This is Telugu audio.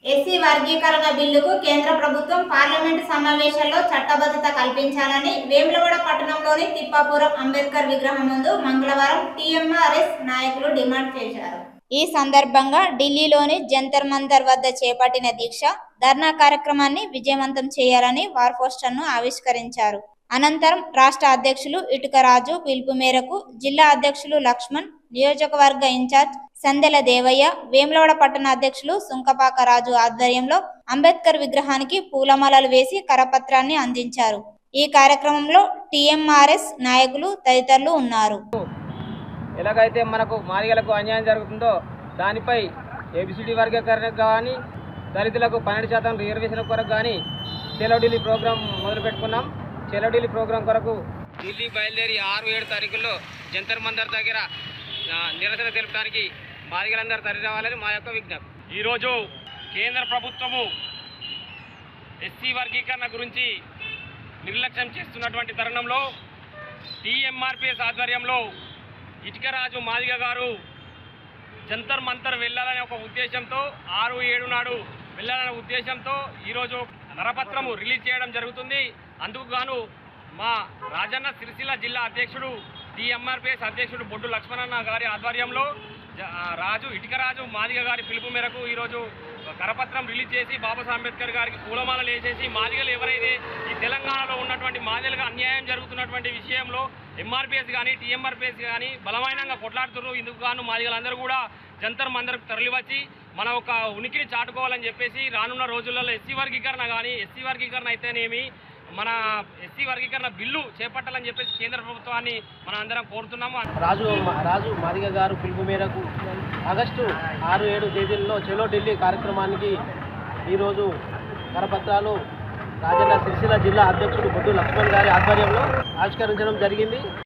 ఎస్సీ వర్గీకరణ బిల్లుకు కేంద్ర ప్రభుత్వం పార్లమెంటు సమావేశాల్లో చట్టబద్ధత కల్పించాలని వేములవాడ పట్టణంలోని తిప్పాపురం అంబేద్కర్ విగ్రహం ముందు మంగళవారం టీఎంఆర్ఎస్ నాయకులు డిమాండ్ చేశారు ఈ సందర్భంగా ఢిల్లీలోని జంతర్ మంతర్ వద్ద చేపట్టిన దీక్ష ధర్నా కార్యక్రమాన్ని విజయవంతం చేయాలని వార్ పోస్టర్ను ఆవిష్కరించారు అనంతరం రాష్ట్ర అధ్యక్షులు ఇటుక రాజు పిలుపు మేరకు జిల్లా అధ్యక్షులు లక్ష్మణ్ నియోజకవర్గ ఇన్ఛార్జ్ సందెల దేవయ్య వేములవాడ పట్టణ అధ్యక్షులు సుంకపాక రాజు ఆధ్వర్యంలో అంబేద్కర్ విగ్రహానికి పూలమాలలు వేసి కరపత్రాన్ని అందించారు ఈ కార్యక్రమంలో టీఎంఆర్ఎస్ నాయకులు తదితరులు ఉన్నారు ఎలాగైతే మనకు మాదిగలకు అన్యాయం జరుగుతుందో దానిపై ఏబిసిడి వర్గీకరణకు కానీ దళితులకు పన్నెండు శాతం రిజర్వేషన్ కొరకు కానీ చెలో ఢిల్లీ ప్రోగ్రాం మొదలు పెట్టుకున్నాం చెలో ఢిల్లీ ప్రోగ్రాం కొరకు ఢిల్లీ బయలుదేరి ఆరు ఏడు తారీఖుల్లో జంతర్ మందర్ దగ్గర ఆ, నిరసన తెలుపడానికి మాదిగలందరూ తరలి రావాలని మా యొక్క విజ్ఞప్తి ఈరోజు కేంద్ర ప్రభుత్వము ఎస్సీ వర్గీకరణ గురించి నిర్లక్ష్యం చేస్తున్నటువంటి తరుణంలో టీఎంఆర్పిఎస్ ఆధ్వర్యంలో ఇటుకరాజు మాదిగ గారు జంతర్ మంతర్ వెళ్ళాలనే ఒక ఉద్దేశంతో ఆరు ఏడు నాడు వెళ్ళాలనే ఉద్దేశంతో ఈరోజు కరపత్రము రిలీజ్ చేయడం జరుగుతుంది అందుకు గాను మా రాజన్న సిరిసిల్ల జిల్లా అధ్యక్షుడు టీఎంఆర్పిఎస్ అధ్యక్షుడు బొడ్డు లక్ష్మణన్న గారి ఆధ్వర్యంలో జ- ఆ రాజు ఇటుకరాజు మాదిగ గారి పిలుపు మేరకు ఈరోజు కరపత్రం రిలీజ్ చేసి బాబాసాహెబ్ అంబేద్కర్ గారికి పూలమాలలు వేసేసి మాదిగలు ఎవరైతే ఈ తెలంగాణలో ఉన్నటువంటి మాదిగలకు అన్యాయం జరుగుతున్నటువంటి విషయంలో ఎంఆర్పిఎస్ కానీ టీఎంఆర్పిఎస్ కానీ బలమైనంగా కొట్లాడుతున్నారు ఇందుకు గాను మాదిగలందరూ కూడా జంతర్ మందరకు తరలివచ్చి మన ఒక ఉనికిని చాటుకోవాలని చెప్పేసి రానున్న రోజులలో ఎస్సీ వర్గీకరణ కానీ ఎస్సీ వర్గీకరణ అయితేనేమి మన ఎస్సీ వర్గీకరణ బిల్లు చేపట్టాలని చెప్పేసి కేంద్ర ప్రభుత్వాన్ని మనం అందరం కోరుతున్నాము రాజు రాజు మాదిగ గారు పిలుపు మేరకు ఆగస్టు ఆరు ఏడు తేదీల్లో చెలో ఢిల్లీ కార్యక్రమానికి ఈరోజు కరపత్రాలు రాజన్న సిరిసిల్ల జిల్లా అధ్యక్షుడు బొడ్డు లక్ష్మణ్ గారి ఆధ్వర్యంలో ఆవిష్కరించడం జరిగింది